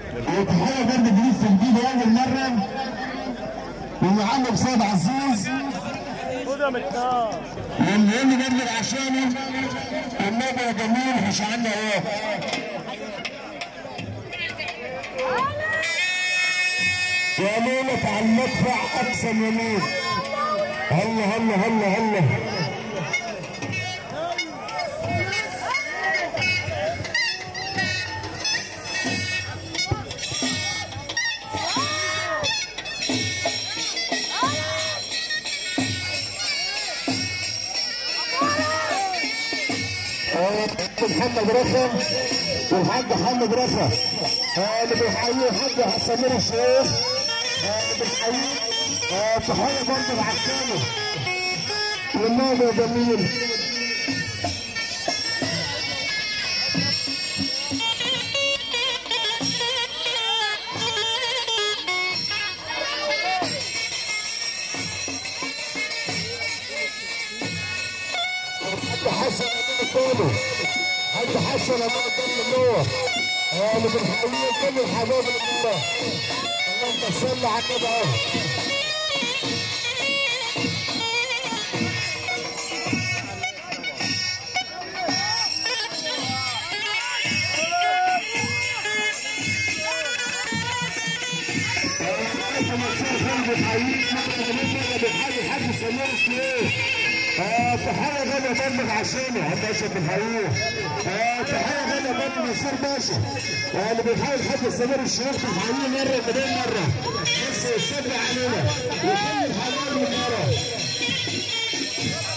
وتحية برضه جديد في الجديد أول مرة ومعلم سيد عزيز خدها من النار واللي برضه عشانه النبي يا جميل مش عنا ايه يا ليلة على المدفع أقصى يمين هلا هلا هلا هلا محمد رخم والحاج محمد رخم اللي بيحييه الحاج سمير الشيخ اللي بيحييه تحية برضه العسامي والنادي يا جميل الحاج حسن امين الطالب الحاج حسن امين الطالب النور اللي بنحييه كل الحبايب اللي اللهم صل على النبي اهو تحية غالية برضه عشانه عم باشا بنحييه تحية غالية برضه نصير باشا اللي بيحيي الحاج سمير الشيخ بنحييه مرة بدون مرة بس يصلي علينا وكل الحبايب من ورا